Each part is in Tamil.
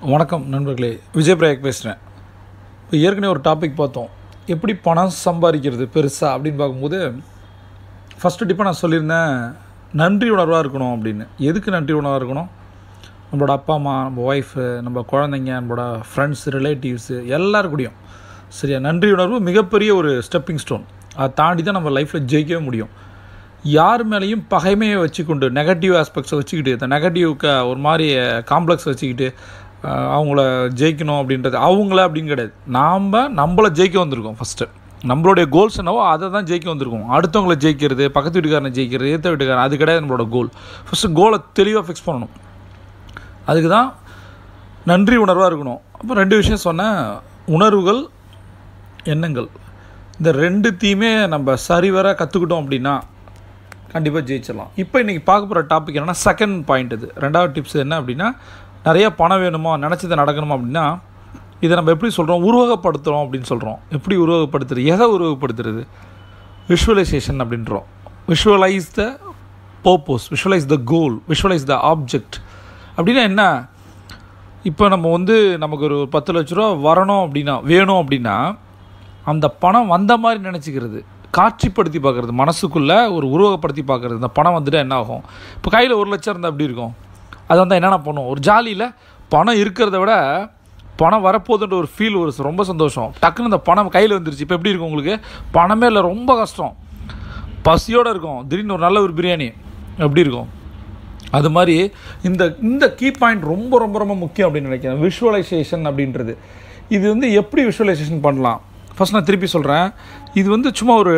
வணக்கம் நண்பர்களே விஜய் பிரயாக் பேசுகிறேன் இப்போ ஏற்கனவே ஒரு டாபிக் பார்த்தோம் எப்படி பணம் சம்பாதிக்கிறது பெருசாக அப்படின்னு பார்க்கும்போது ஃபஸ்ட்டு டிப்பாக நான் சொல்லியிருந்தேன் நன்றி உணர்வாக இருக்கணும் அப்படின்னு எதுக்கு நன்றி உணர்வாக இருக்கணும் நம்மளோட அப்பா அம்மா நம்ம ஒய்ஃபு நம்ம குழந்தைங்க நம்மளோட ஃப்ரெண்ட்ஸ் ரிலேட்டிவ்ஸு எல்லாருக்கூடையும் சரியா நன்றி உணர்வு மிகப்பெரிய ஒரு ஸ்டெப்பிங் ஸ்டோன் அதை தாண்டி தான் நம்ம லைஃப்பில் ஜெயிக்கவே முடியும் யார் மேலேயும் பகைமையை வச்சுக்கொண்டு நெகட்டிவ் ஆஸ்பெக்ட்ஸை வச்சுக்கிட்டு இந்த நெகட்டிவ்க்கு ஒரு மாதிரி காம்ப்ளெக்ஸ் வச்சுக்கிட்டு அஹ், அவங்கள ஜெயிக்கணும் அப்படின்றது அவங்கள அப்படின்னு கிடையாது நாம் நம்மளை ஜெயிக்க வந்திருக்கோம் ஃபஸ்ட்டு நம்மளுடைய கோல்ஸ் என்னவோ அதை தான் ஜெயிக்க வந்திருக்கோம் அடுத்தவங்களை ஜெயிக்கிறது பக்கத்து வீட்டுக்காரனை ஜெயிக்கிறது ஏற்ற வீட்டுக்காரன் அது கிடையாது நம்மளோட கோல் ஃபஸ்ட்டு கோலை தெளிவாக ஃபிக்ஸ் பண்ணணும் அதுக்கு தான் நன்றி உணர்வாக இருக்கணும் அப்போ ரெண்டு விஷயம் சொன்னேன் உணர்வுகள் எண்ணங்கள் இந்த ரெண்டுத்தையுமே நம்ம சரிவர கற்றுக்கிட்டோம் அப்படின்னா கண்டிப்பாக ஜெயிச்சிடலாம் இப்போ இன்றைக்கி பார்க்க போகிற டாபிக் என்னென்னா செகண்ட் பாயிண்ட் இது ரெண்டாவது டிப்ஸ் என்ன அப்படின்னா நிறைய பணம் வேணுமா நினச்சது நடக்கணுமா அப்படின்னா இதை நம்ம எப்படி சொல்கிறோம் உருவகப்படுத்துகிறோம் அப்படின்னு சொல்கிறோம் எப்படி உருவகப்படுத்துறது எதை உருவகப்படுத்துறது விஷுவலைசேஷன் அப்படின்றோம் visualise the purpose visualise the goal visualise the object அப்படின்னா என்ன இப்போ நம்ம வந்து நமக்கு ஒரு பத்து லட்ச ரூபா வரணும் அப்படின்னா வேணும் அப்படின்னா அந்த பணம் வந்த மாதிரி நினச்சிக்கிறது காட்சிப்படுத்தி பார்க்குறது மனசுக்குள்ளே ஒரு உருவகப்படுத்தி பார்க்குறது இந்த பணம் வந்துட்டு என்ன ஆகும் இப்போ கையில் ஒரு லட்சம் இருந்தால் எப்படி இருக்கும் அது வந்தால் என்னென்ன பண்ணும் ஒரு ஜாலியில் பணம் இருக்கிறத விட பணம் வரப்போகுதுன்ற ஒரு ஃபீல் ஒரு ரொம்ப சந்தோஷம் டக்குன்னு இந்த பணம் கையில் வந்துருச்சு இப்போ எப்படி இருக்கும் உங்களுக்கு பணமே இல்லை ரொம்ப கஷ்டம் பசியோடு இருக்கும் திடீர்னு ஒரு நல்ல ஒரு பிரியாணி எப்படி இருக்கும் அது மாதிரி இந்த இந்த கீ பாயிண்ட் ரொம்ப ரொம்ப ரொம்ப முக்கியம் அப்படின்னு நினைக்கிறேன் விஷுவலைசேஷன் அப்படின்றது இது வந்து எப்படி விஷுவலைசேஷன் பண்ணலாம் ஃபர்ஸ்ட் நான் திருப்பி சொல்கிறேன் இது வந்து சும்மா ஒரு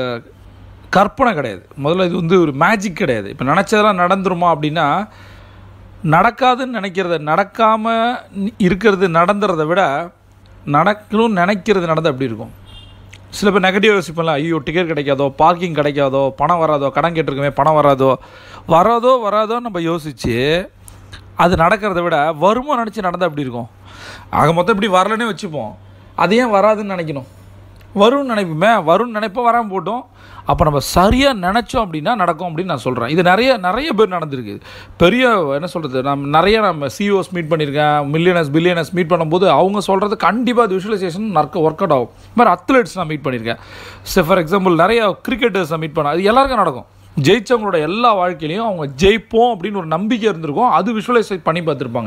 கற்பனை கிடையாது முதல்ல இது வந்து ஒரு மேஜிக் கிடையாது இப்போ நினச்சதெல்லாம் நடந்துருமா அப்படின்னா நடக்காதுன்னு நினைக்கிறத நடக்காமல் இருக்கிறது நடந்துறதை விட நடக்கணும்னு நினைக்கிறது நடந்தால் எப்படி இருக்கும் சில பேர் நெகட்டிவ் யோசிப்பேன்ல ஐயோ டிக்கெட் கிடைக்காதோ பார்க்கிங் கிடைக்காதோ பணம் வராதோ கடன் கேட்டிருக்கோமே பணம் வராதோ வராதோ வராதோ நம்ம யோசித்து அது நடக்கிறத விட வருமோ நினச்சி நடந்தால் எப்படி இருக்கும் ஆக மொத்தம் இப்படி வரலன்னே வச்சுப்போம் அது ஏன் வராதுன்னு நினைக்கணும் வரும்னு நினைப்போமே வரும்னு நினைப்போம் வராமல் போட்டோம் அப்போ நம்ம சரியாக நினச்சோம் அப்படின்னா நடக்கும் அப்படின்னு நான் சொல்கிறேன் இது நிறைய நிறைய பேர் நடந்திருக்கு பெரிய என்ன சொல்கிறது நம்ம நிறைய நம்ம சிஓஸ் மீட் பண்ணியிருக்கேன் மில்லியனர்ஸ் பில்லியனர்ஸ் மீட் பண்ணும்போது அவங்க சொல்கிறது கண்டிப்பாக அது விஷுவலைசேஷன் நற்க ஒர்க் அவுட் ஆகும் இது மாதிரி அத்லெட்ஸ் நான் மீட் பண்ணியிருக்கேன் சரி ஃபார் எக்ஸாம்பிள் நிறைய கிரிக்கெட்டர்ஸை மீட் பண்ண அது எல்லாருக்கும் நடக்கும் ஜெயிச்சவங்களோட எல்லா வாழ்க்கையிலையும் அவங்க ஜெயிப்போம் அப்படின்னு ஒரு நம்பிக்கை இருந்திருக்கும் அது விஷுவலைஸ் பண்ணி பார்த்துருப்பாங்க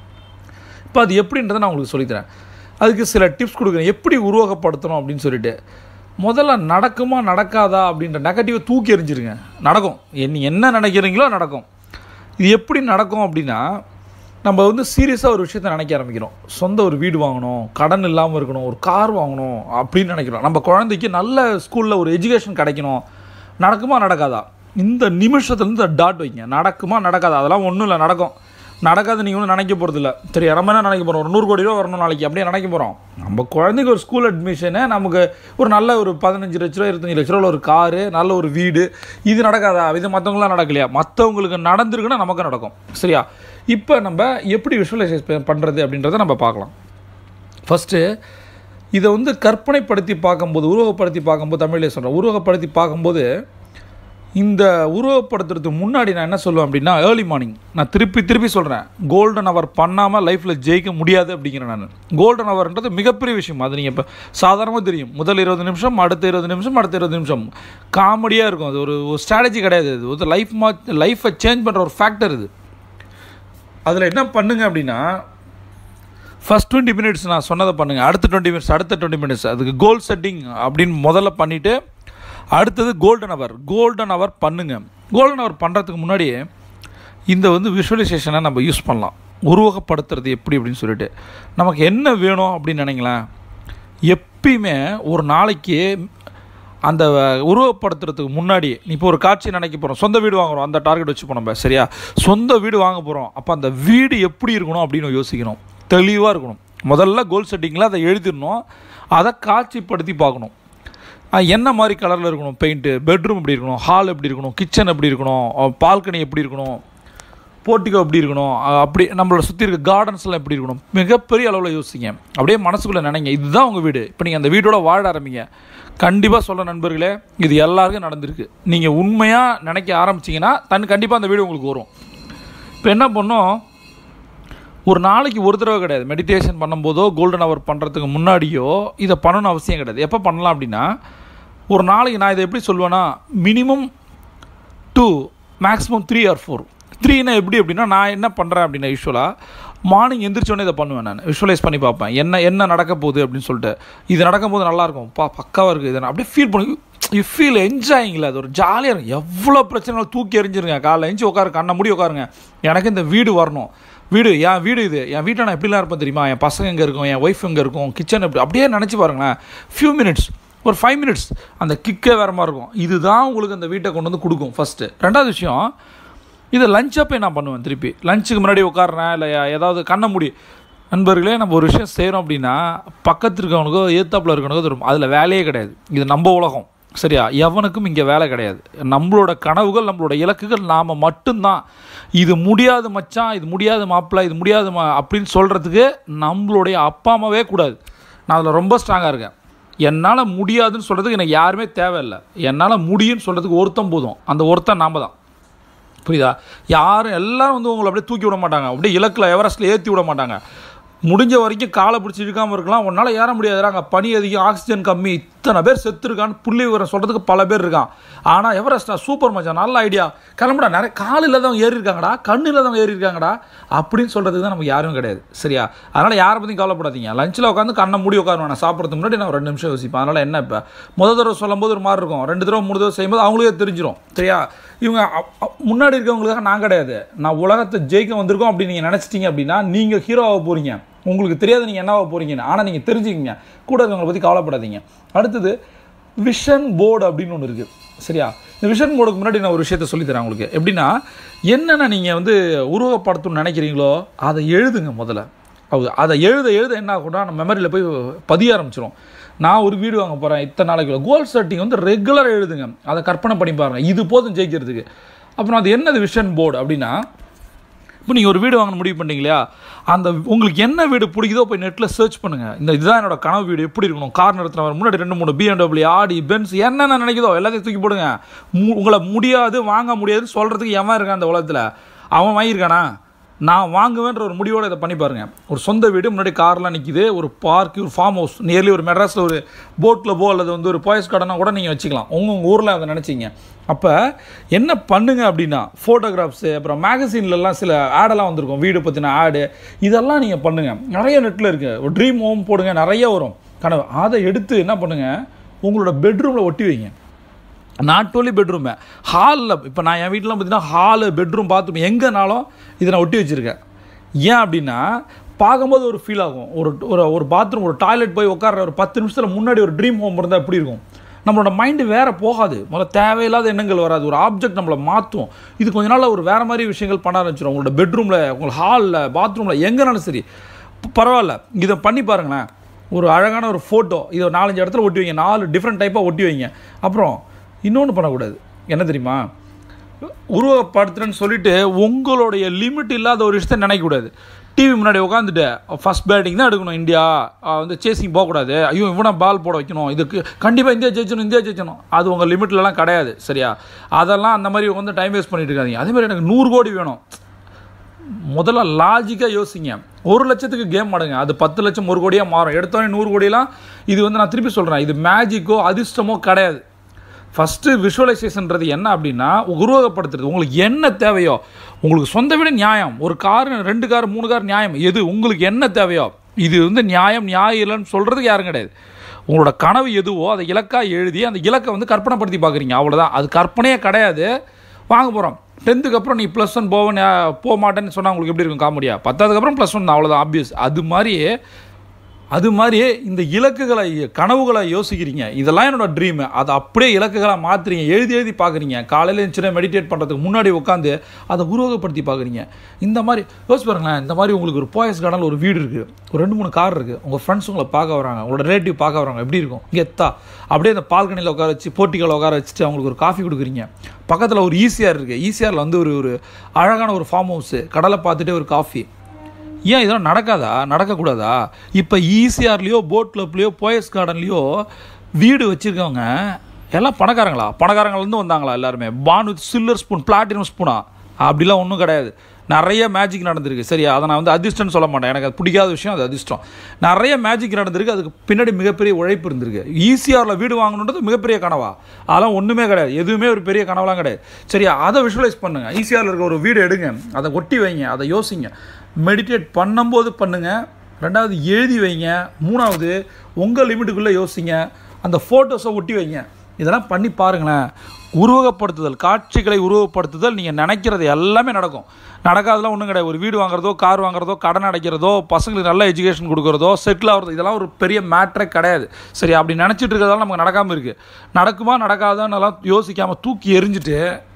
இப்போ அது எப்படின்றத நான் உங்களுக்கு சொல்லித்தரேன் அதுக்கு சில டிப்ஸ் கொடுக்குறேன் எப்படி உருவகப்படுத்தணும் அப்படின்னு சொல்லிட்டு முதல்ல நடக்குமா நடக்காதா அப்படின்ற நெகட்டிவை தூக்கி எறிஞ்சிருங்க நடக்கும் நீ என்ன நினைக்கிறீங்களோ நடக்கும் இது எப்படி நடக்கும் அப்படின்னா நம்ம வந்து சீரியஸாக ஒரு விஷயத்த நினைக்க ஆரம்பிக்கிறோம் சொந்த ஒரு வீடு வாங்கணும் கடன் இல்லாமல் இருக்கணும் ஒரு கார் வாங்கணும் அப்படின்னு நினைக்கிறோம் நம்ம குழந்தைக்கு நல்ல ஸ்கூலில் ஒரு எஜுகேஷன் கிடைக்கணும் நடக்குமா நடக்காதா இந்த நிமிஷத்துலேருந்து டாட் வைங்க நடக்குமா நடக்காதா அதெல்லாம் ஒன்றும் இல்லை நடக்கும் நடக்காது நீங்கள் ஒன்றும் நினைக்க போகிறது இல்லை சரி நம்ம என்ன நினைக்க போகிறோம் ஒரு நூறு கோடி ரூபா வரணும் நாளைக்கு அப்படியே நினைக்க போகிறோம் நம்ம குழந்தைக்கு ஒரு ஸ்கூல் அட்மிஷனு நமக்கு ஒரு நல்ல ஒரு பதினஞ்சு லட்ச ரூபா இருபத்தஞ்சு லட்ச ரூபா ஒரு காரு நல்ல ஒரு வீடு இது நடக்காதா இது மற்றவங்களாம் நடக்கலையா மற்றவங்களுக்கு நடந்திருக்குன்னா நமக்கு நடக்கும் சரியா இப்போ நம்ம எப்படி விஷுவலைசேஸ் பண்ணுறது அப்படின்றத நம்ம பார்க்கலாம் ஃபஸ்ட்டு இதை வந்து கற்பனைப்படுத்தி பார்க்கும்போது உருவகப்படுத்தி பார்க்கும்போது தமிழ்லேயே சொல்கிறேன் உருவகப்படுத்தி பார்க்கும்போது இந்த உருவப்படுத்துறதுக்கு முன்னாடி நான் என்ன சொல்லுவேன் அப்படின்னா ஏர்லி மார்னிங் நான் திருப்பி திருப்பி சொல்கிறேன் கோல்டன் அவர் பண்ணாமல் லைஃப்பில் ஜெயிக்க முடியாது அப்படிங்கிறேன் நான் கோல்டன் ஹவர்ன்றது மிகப்பெரிய விஷயம் அது நீங்கள் இப்போ சாதாரணமாக தெரியும் முதல் இருபது நிமிஷம் அடுத்த இருபது நிமிஷம் அடுத்த இருபது நிமிஷம் காமெடியாக இருக்கும் அது ஒரு ஒரு ஸ்ட்ராட்டஜி கிடையாது இது ஒரு லைஃப் மா லைஃப்பை சேஞ்ச் பண்ணுற ஒரு ஃபேக்டர் இது அதில் என்ன பண்ணுங்க அப்படின்னா ஃபஸ்ட் டுவெண்ட்டி மினிட்ஸ் நான் சொன்னதை பண்ணுங்கள் அடுத்த டுவெண்ட்டி மினிட்ஸ் அடுத்த டுவெண்ட்டி மினிட்ஸ் அதுக்கு கோல் செட்டிங் அப்படின்னு முதல்ல பண்ணிவிட்டு அடுத்தது கோல்டன் ஹவர் கோல்டன் ஹவர் பண்ணுங்க கோல்டன் ஹவர் பண்ணுறதுக்கு முன்னாடி இந்த வந்து விஷுவலைசேஷனை நம்ம யூஸ் பண்ணலாம் உருவகப்படுத்துறது எப்படி அப்படின்னு சொல்லிட்டு நமக்கு என்ன வேணும் அப்படின்னு நினைங்களேன் எப்பயுமே ஒரு நாளைக்கு அந்த உருவப்படுத்துறதுக்கு முன்னாடி நீ இப்போ ஒரு காட்சி நினைக்க போகிறோம் சொந்த வீடு வாங்குறோம் அந்த டார்கெட் வச்சு நம்ம சரியா சொந்த வீடு வாங்க போகிறோம் அப்போ அந்த வீடு எப்படி இருக்கணும் அப்படின்னு யோசிக்கணும் தெளிவாக இருக்கணும் முதல்ல கோல் செட்டிங்கில் அதை எழுதிடணும் அதை காட்சிப்படுத்தி பார்க்கணும் அஹ் என்ன மாதிரி கலரில் இருக்கணும் பெயிண்ட்டு பெட்ரூம் எப்படி இருக்கணும் ஹால் எப்படி இருக்கணும் கிச்சன் எப்படி இருக்கணும் பால்கனி எப்படி இருக்கணும் போர்ட்டிகோ எப்படி இருக்கணும் அஹ் அப்படி நம்மளோட சுற்றி இருக்க கார்டன்ஸ்லாம் எப்படி இருக்கணும் மிகப்பெரிய அளவில் யோசிங்க அப்படியே மனசுக்குள்ளே நினைங்க இதுதான் உங்கள் வீடு இப்போ நீங்கள் அந்த வீட்டோட வாழ ஆரம்பிங்க கண்டிப்பாக சொல்ல நண்பர்களே இது எல்லாருக்கும் நடந்திருக்கு நீங்கள் உண்மையாக நினைக்க ஆரம்பிச்சிங்கன்னா தன் கண்டிப்பாக அந்த வீடு உங்களுக்கு வரும் இப்போ என்ன பண்ணோம் ஒரு நாளைக்கு ஒரு தடவை கிடையாது மெடிடேஷன் பண்ணும்போதோ கோல்டன் ஹவர் பண்ணுறதுக்கு முன்னாடியோ இதை பண்ணணும்னு அவசியம் கிடையாது எப்போ பண்ணலாம் அப்படின்னா ஒரு நாளைக்கு நான் இதை எப்படி சொல்லுவேன்னா minimum two maximum three or four த்ரீனா எப்படி அப்படின்னா நான் என்ன பண்ணுறேன் அப்படின்னா யூஸ்வலாக மார்னிங் எந்திரிச்சோடனே இதை பண்ணுவேன் நான் விஷுவலைஸ் பண்ணி பார்ப்பேன் என்ன என்ன நடக்க போகுது அப்படின்னு சொல்லிட்டு இது நடக்கும்போது நல்லாயிருக்கும் பா பக்காவாக இருக்குது இதை நான் அப்படியே ஃபீல் பண்ணி யூ ஃபீல் என்ஜாயிங்கில் அது ஒரு ஜாலியாக இருக்கும் எவ்வளோ பிரச்சனைகள் தூக்கி எறிஞ்சிருங்க காலைல எஞ்சி உட்காரு கண்ணை மூடி உட்காருங்க எனக்கு இந்த வீடு வரணும் வீடு என் வீடு இது என் வீட்டை நான் எப்படிலாம் இருப்பேன் தெரியுமா என் பசங்க எங்கே இருக்கும் என் ஒய்ஃப் எங்கே இருக்கும் கிச்சன் எப்படி அப்படியே நினச்சி பாருங்களேன் ஃபியூ மினிட்ஸ் ஒரு ஃபைவ் மினிட்ஸ் அந்த கிக்கே வேறு மாதிரி இருக்கும் இதுதான் உங்களுக்கு அந்த வீட்டை கொண்டு வந்து கொடுக்கும் ஃபஸ்ட்டு ரெண்டாவது விஷயம் இதை லஞ்ச் அப்போ நான் பண்ணுவேன் திருப்பி லஞ்சுக்கு முன்னாடி உட்காடுறேன் இல்லை ஏதாவது கண்ணை மூடி நண்பர்களே நம்ம ஒரு விஷயம் செய்கிறோம் அப்படின்னா பக்கத்து இருக்கவனுக்கோ ஏத்தாப்பில் இருக்கவனுக்கோ தரும் அதில் வேலையே கிடையாது இது நம்ம உலகம் சரியா எவனுக்கும் இங்கே வேலை கிடையாது நம்மளோட கனவுகள் நம்மளோட இலக்குகள் நாம் மட்டும்தான் இது முடியாது மச்சான் இது முடியாது மாப்பிள்ளை இது முடியாது மா அப்படின்னு சொல்கிறதுக்கு நம்மளுடைய அப்பா அம்மாவே கூடாது நான் அதில் ரொம்ப ஸ்ட்ராங்காக இருக்கேன் என்னால் முடியாதுன்னு சொல்கிறதுக்கு எனக்கு யாருமே தேவையில்லை என்னால் முடியும்னு சொல்கிறதுக்கு ஒருத்தன் போதும் அந்த ஒருத்தன் நாம் தான் புரியுதா யாரும் எல்லாரும் வந்து உங்களை அப்படியே தூக்கி விட மாட்டாங்க அப்படியே இலக்கில் எவரெஸ்ட்டில் ஏற்றி விட மாட்டாங்க முடிஞ்ச வரைக்கும் காலை பிடிச்சி இழுக்காமல் இருக்கலாம் உன்னால் ஏற முடியாதுடா அங்கே பனி அதிகம் ஆக்சிஜன் கம்மி இத்தனை பேர் செத்துருக்கான்னு புள்ளி விவரம் சொல்கிறதுக்கு பல பேர் இருக்கான் ஆனால் எவரெஸ்டா சூப்பர் மச்சான் நல்ல ஐடியா கிளம்புடா நிறைய கால் இல்லாதவங்க ஏறி இருக்காங்கடா கண் இல்லாதவங்க ஏறி இருக்காங்கடா அப்படின்னு சொல்கிறதுக்கு தான் நமக்கு யாரும் கிடையாது சரியா அதனால் யாரை பற்றியும் கவலைப்படாதீங்க லஞ்சில் உட்காந்து கண்ணை மூடி உட்காருவேன் நான் சாப்பிட்றதுக்கு முன்னாடி நான் ஒரு ரெண்டு நிமிஷம் யோசிப்பேன் அதனால் என்ன இப்போ முதல் தடவை சொல்லும்போது ஒரு மாதிரி இருக்கும் ரெண்டு தடவை மூணு தடவை செய்யும்போது அவங்களுக்கே தெரிஞ்சிடும் சரியா இவங்க அப்- அப்- முன்னாடி இருக்கவங்களுக்காக நான் கிடையாது நான் உலகத்தை ஜெயிக்க வந்திருக்கோம் அப்படின்னு நீங்கள் நினச்சிட்டீங்க அப்படின்னா நீங்கள் ஹீரோவாக போகிறீங்க உங்களுக்கு தெரியாது நீங்கள் என்னவாக போகிறீங்கன்னு ஆனால் நீங்கள் தெரிஞ்சுக்கிங்க கூட இருக்கவங்களை பற்றி கவலைப்படாதீங்க அடுத்தது விஷன் போர்டு அப்படின்னு ஒன்று இருக்குது சரியா இந்த விஷன் போர்டுக்கு முன்னாடி நான் ஒரு விஷயத்த சொல்லித்தரேன் உங்களுக்கு எப்படின்னா என்னென்ன நீங்கள் வந்து உருவப்படுத்தணும்னு நினைக்கிறீங்களோ அதை எழுதுங்க முதல்ல அது அதை எழுத எழுத என்ன ஆகும்னா நம்ம மெமரியில் போய் பதிய ஆரம்பிச்சிடும் நான் ஒரு வீடு வாங்க போகிறேன் இத்தனை நாளைக்கு கோல் செட்டிங் வந்து ரெகுலராக எழுதுங்க அதை கற்பனை பண்ணி பாருங்கள் இது போதும் ஜெயிக்கிறதுக்கு அப்புறம் அது என்னது விஷன் போர்டு அப்படின்னா இப்போ நீங்கள் ஒரு வீடு வாங்கணும் முடிவு பண்ணீங்க இல்லையா அந்த உங்களுக்கு என்ன வீடு பிடிக்குதோ போய் நெட்டில் சர்ச் பண்ணுங்கள் இந்த இதுதான் என்னோட கனவு வீடு எப்படி இருக்கணும் கார் நிறுத்தின முன்னாடி ரெண்டு மூணு பிஎம்டபிள்யூ ஆடி பென்ஸ் என்னென்ன நினைக்குதோ எல்லாத்தையும் தூக்கி போடுங்க மு- உங்களை முடியாது வாங்க முடியாதுன்னு சொல்கிறதுக்கு எவன் இருக்கான் அந்த உலகத்தில் அவன் வாங்கியிருக்கானா நான் வாங்குவேன்ற ஒரு முடிவோடு இதை பண்ணி பாருங்கள் ஒரு சொந்த வீடு முன்னாடி கார்லாம் நிற்கிது ஒரு பார்க் ஒரு ஃபார்ம் ஹவுஸ் நியர்லி ஒரு மெட்ராஸில் ஒரு போட்டில் போ அல்லது வந்து ஒரு பாய்ஸ் கார்டனாக கூட நீங்கள் வச்சுக்கலாம் உங்கள் உங்கள் ஊரில் அதை நினச்சிங்க அப்போ என்ன பண்ணுங்க அப்படின்னா ஃபோட்டோகிராஃப்ஸு அப்புறம் மேகசின்லலாம் சில ஆடெல்லாம் வந்திருக்கும் வீடு பற்றின ஆடு இதெல்லாம் நீங்கள் பண்ணுங்கள் நிறைய நெட்டில் இருக்குது ஒரு ட்ரீம் ஹோம் போடுங்க நிறைய வரும் கனவு அதை எடுத்து என்ன பண்ணுங்கள் உங்களோட பெட்ரூமில் ஒட்டி வைங்க நாட் ஓன்லி பெட்ரூமு ஹாலில் இப்போ நான் என் வீட்டிலாம் பார்த்தீங்கன்னா ஹாலு பெட்ரூம் பாத்ரூம் எங்கேனாலும் இதை நான் ஒட்டி வச்சுருக்கேன் ஏன் அப்படின்னா பார்க்கும்போது ஒரு ஃபீல் ஆகும் ஒரு ஒரு ஒரு பாத்ரூம் ஒரு டாய்லெட் போய் உட்கார்ற ஒரு பத்து நிமிஷத்தில் முன்னாடி ஒரு ட்ரீம் ஹோம் இருந்தால் எப்படி இருக்கும் நம்மளோட மைண்டு வேறு போகாது முதல்ல தேவையில்லாத எண்ணங்கள் வராது ஒரு ஆப்ஜெக்ட் நம்மளை மாற்றும் இது கொஞ்ச நாள் ஒரு வேறு மாதிரி விஷயங்கள் பண்ண ஆரம்பிச்சிடும் உங்களோட பெட்ரூமில் உங்கள் ஹாலில் பாத்ரூமில் எங்கேனாலும் சரி ப- பரவாயில்ல இதை பண்ணி பாருங்களேன் ஒரு அழகான ஒரு ஃபோட்டோ இதை ஒரு நாலஞ்சு இடத்துல ஒட்டி வைங்க நாலு டிஃப்ரெண்ட் டைப்பாக ஒட்டி வைங்க அப்புறம் இன்னொன்று பண்ணக்கூடாது என்ன தெரியுமா உருவப்படுத்துறேன்னு சொல்லிட்டு உங்களுடைய லிமிட் இல்லாத ஒரு விஷயத்தை நினைக்கக்கூடாது டிவி முன்னாடி உட்காந்துட்டு ஃபர்ஸ்ட் பேட்டிங் தான் எடுக்கணும் இந்தியா ஆஹ் வந்து சேசிங் போகக்கூடாது ஐயோ இவனை பால் போட வைக்கணும் இதுக்கு கண்டிப்பாக இந்தியா ஜெயிச்சணும் இந்தியா ஜெயிச்சணும் அது உங்கள் லிமிட்லலாம் கிடையாது சரியா அதெல்லாம் அந்த மாதிரி உட்காந்து டைம் வேஸ்ட் பண்ணிட்டு இருக்காதீங்க அதே மாதிரி எனக்கு நூறு கோடி வேணும் முதல்ல லாஜிக்காக யோசிங்க ஒரு லட்சத்துக்கு கேம் ஆடுங்க அது பத்து லட்சம் ஒரு கோடியாக மாறும் எடுத்தோடனே நூறு கோடியெல்லாம் இது வந்து நான் திருப்பி சொல்கிறேன் இது மேஜிக்கோ அதிர்ஷ்டமோ கிடையாது ஃபஸ்ட்டு விஷுவலைசேஷன்றது என்ன அப்படின்னா உருவகப்படுத்துறது உங்களுக்கு என்ன தேவையோ உங்களுக்கு சொந்த வீடு நியாயம் ஒரு கார் ரெண்டு கார் மூணு கார் நியாயம் எது உங்களுக்கு என்ன தேவையோ இது வந்து நியாயம் நியாயம் இல்லைன்னு சொல்கிறதுக்கு யாரும் கிடையாது உங்களோட கனவு எதுவோ அதை இலக்காக எழுதி அந்த இலக்கை வந்து கற்பனைப்படுத்தி பார்க்குறீங்க அவ்வளோதான் அது கற்பனையே கிடையாது வாங்க போகிறோம் டென்த்துக்கு அப்புறம் நீ ப்ளஸ் ஒன் போவேன் போக மாட்டேன்னு சொன்னால் உங்களுக்கு எப்படி இருக்கும் காமெடியா பத்தாவதுக்கு அப்புறம் ப்ளஸ் ஒன் அவ்வளோதான் ஆப்வியஸ் அது மாதிரியே அது மாதிரியே இந்த இலக்குகளை கனவுகளை யோசிக்கிறீங்க இதெல்லாம் என்னோட ட்ரீமு அதை அப்படியே இலக்குகளை மாற்றுறீங்க எழுதி எழுதி பார்க்குறீங்க காலையில் இருந்துச்சுன்னா மெடிடேட் பண்ணுறதுக்கு முன்னாடி உட்காந்து அதை உருவகப்படுத்தி பார்க்குறீங்க இந்த மாதிரி யோசிச்சு பாருங்களேன் இந்த மாதிரி உங்களுக்கு ஒரு போயஸ் கார்டனில் ஒரு வீடு இருக்குது ஒரு ரெண்டு மூணு கார் இருக்குது உங்கள் ஃப்ரெண்ட்ஸ் உங்களை பார்க்க வராங்க உங்களோட ரிலேட்டிவ் பார்க்க வராங்க எப்படி இருக்கும் கெத்தா அப்படியே அந்த பால்கனியில் உட்கார வச்சு போட்டிகளை உட்கார வச்சுட்டு அவங்களுக்கு ஒரு காஃபி கொடுக்குறீங்க பக்கத்தில் ஒரு ஈசிஆர் இருக்குது ஈசிஆரில் வந்து ஒரு ஒரு அழகான ஒரு ஃபார்ம் ஹவுஸு கடலை பார்த்துட்டே ஒரு காஃபி ஏன் இதெல்லாம் நடக்காதா நடக்கக்கூடாதா இப்போ ஈசிஆர்லேயோ போட் கிளப்லேயோ போயஸ் கார்டன்லேயோ வீடு வச்சுருக்கவங்க எல்லாம் பணக்காரங்களா பணக்காரங்கள்லேருந்து வந்தாங்களா எல்லாருமே born with silver spoon platinum ஸ்பூனா அப்படிலாம் ஒன்றும் கிடையாது நிறைய மேஜிக் நடந்திருக்கு சரியா அதை நான் வந்து அதிர்ஷ்டம்னு சொல்ல மாட்டேன் எனக்கு அது பிடிக்காத விஷயம் அது அதிர்ஷ்டம் நிறைய மேஜிக் நடந்திருக்கு அதுக்கு பின்னாடி மிகப்பெரிய உழைப்பு இருந்திருக்கு ஈஸியாரில் வீடு வாங்கணுன்றது மிகப்பெரிய கனவா அதெல்லாம் ஒன்றுமே கிடையாது எதுவுமே ஒரு பெரிய கனவுலாம் கிடையாது சரியா அதை விஷுவலைஸ் பண்ணுங்கள் ஈஸியாரில் இருக்க ஒரு வீடு எடுங்க அதை ஒட்டி வைங்க அதை யோசிங்க மெடிடேட் பண்ணும்போது பண்ணுங்கள் ரெண்டாவது எழுதி வைங்க மூணாவது உங்கள் லிமிட்டுக்குள்ளே யோசிங்க அந்த ஃபோட்டோஸை ஒட்டி வைங்க இதெல்லாம் பண்ணி பாருங்களேன் உருவகப்படுத்துதல் காட்சிகளை உருவப்படுத்துதல் நீங்கள் நினைக்கிறது எல்லாமே நடக்கும் நடக்காதெல்லாம் ஒன்றும் கிடையாது ஒரு வீடு வாங்குறதோ கார் வாங்குறதோ கடன் அடைக்கிறதோ பசங்களுக்கு நல்ல எஜுகேஷன் கொடுக்குறதோ செட்டில் ஆகிறதோ இதெல்லாம் ஒரு பெரிய மேட்ரே கிடையாது சரி அப்படி நினச்சிட்டு இருக்கிறதால நமக்கு நடக்காமல் இருக்குது நடக்குமா நடக்காதான்னெல்லாம் யோசிக்காமல் தூக்கி எரிஞ்சிட்டு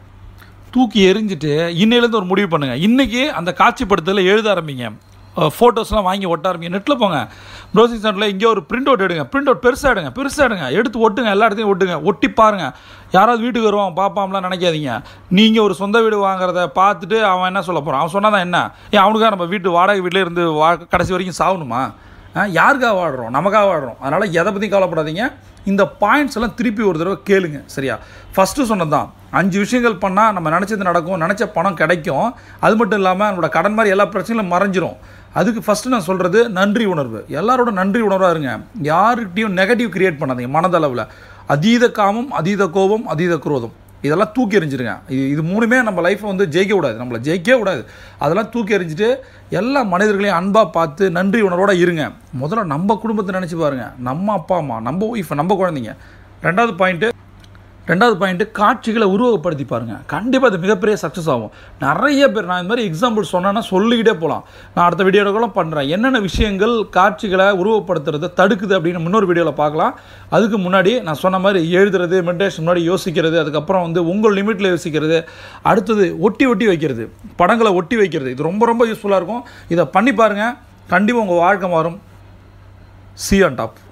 தூக்கி எரிஞ்சிட்டு இன்னையிலேருந்து ஒரு முடிவு பண்ணுங்கள் இன்றைக்கி அந்த காட்சிப்படுத்தலில் எழுத ஆரம்பிங்க ஃபோட்டோஸ்லாம் வாங்கி ஒட்ட ஆரம்பிங்க நெட்டில் போங்க ப்ரௌசிங் சென்டரில் இங்கே ஒரு பிரிண்ட் அவுட் எடுங்க பிரிண்ட் அவுட் பெருசாக எடுங்க பெருசாக எடுங்க எடுத்து ஒட்டுங்க எல்லா இடத்தையும் ஒட்டுங்க ஒட்டி பாருங்கள் யாராவது வீட்டுக்கு வருவான் பார்ப்பாம்லாம் நினைக்காதீங்க நீங்கள் ஒரு சொந்த வீடு வாங்குறத பார்த்துட்டு அவன் என்ன சொல்ல போகிறான் அவன் சொன்னால் தான் என்ன ஏன் அவனுக்காக நம்ம வீட்டு வாடகை வீட்டிலே இருந்து வா கடைசி வரைக்கும் சாகணுமா ஆ, யாருக்காக வாடுறோம் நமக்காக வாடுறோம் அதனால் எதை பற்றியும் கவலைப்படாதீங்க இந்த பாயிண்ட்ஸ் எல்லாம் திருப்பி ஒரு தடவை கேளுங்க சரியா ஃபஸ்ட்டு சொன்னது தான் அஞ்சு விஷயங்கள் பண்ணால் நம்ம நினச்சது நடக்கும் நினச்ச பணம் கிடைக்கும் அது மட்டும் இல்லாமல் நம்மளோட கடன் மாதிரி எல்லா பிரச்சனைகளும் மறைஞ்சிரும் அதுக்கு ஃபஸ்ட்டு நான் சொல்கிறது நன்றி உணர்வு எல்லாரோட நன்றி உணர்வாக இருங்க யாருக்கிட்டையும் நெகட்டிவ் கிரியேட் பண்ணாதீங்க மனதளவில் அதீத காமம் அதீத கோபம் அதீத குரோதம் இதெல்லாம் தூக்கி எறிஞ்சிருங்க இது இது மூணுமே நம்ம லைஃப்பை வந்து ஜெயிக்க கூடாது நம்மளை ஜெயிக்கவே கூடாது அதெல்லாம் தூக்கி எறிஞ்சிட்டு எல்லா மனிதர்களையும் அன்பாக பார்த்து நன்றி உணர்வோட இருங்க முதல்ல நம்ம குடும்பத்தை நினச்சி பாருங்கள் நம்ம அப்பா அம்மா நம்ம ஒய்ஃப் நம்ம குழந்தைங்க ரெண்டாவது பாயிண்ட்டு ரெண்டாவது பாயிண்ட்டு காட்சிகளை உருவகப்படுத்தி பாருங்கள் கண்டிப்பாக அது மிகப்பெரிய சக்ஸஸ் ஆகும் நிறைய பேர் நான் இந்த மாதிரி எக்ஸாம்பிள் சொன்னேன்னா சொல்லிக்கிட்டே போகலாம் நான் அடுத்த வீடியோவில் பண்ணுறேன் என்னென்ன விஷயங்கள் காட்சிகளை உருவப்படுத்துறதை தடுக்குது அப்படின்னு முன்னொரு வீடியோவில் பார்க்கலாம் அதுக்கு முன்னாடி நான் சொன்ன மாதிரி எழுதுறது மெடிடேஷன் முன்னாடி யோசிக்கிறது அதுக்கப்புறம் வந்து உங்கள் லிமிட்டில் யோசிக்கிறது அடுத்தது ஒட்டி ஒட்டி வைக்கிறது படங்களை ஒட்டி வைக்கிறது இது ரொம்ப ரொம்ப யூஸ்ஃபுல்லாக இருக்கும் இதை பண்ணி பாருங்கள் கண்டிப்பாக உங்கள் வாழ்க்கை மாறும் சி ஆன் டாப்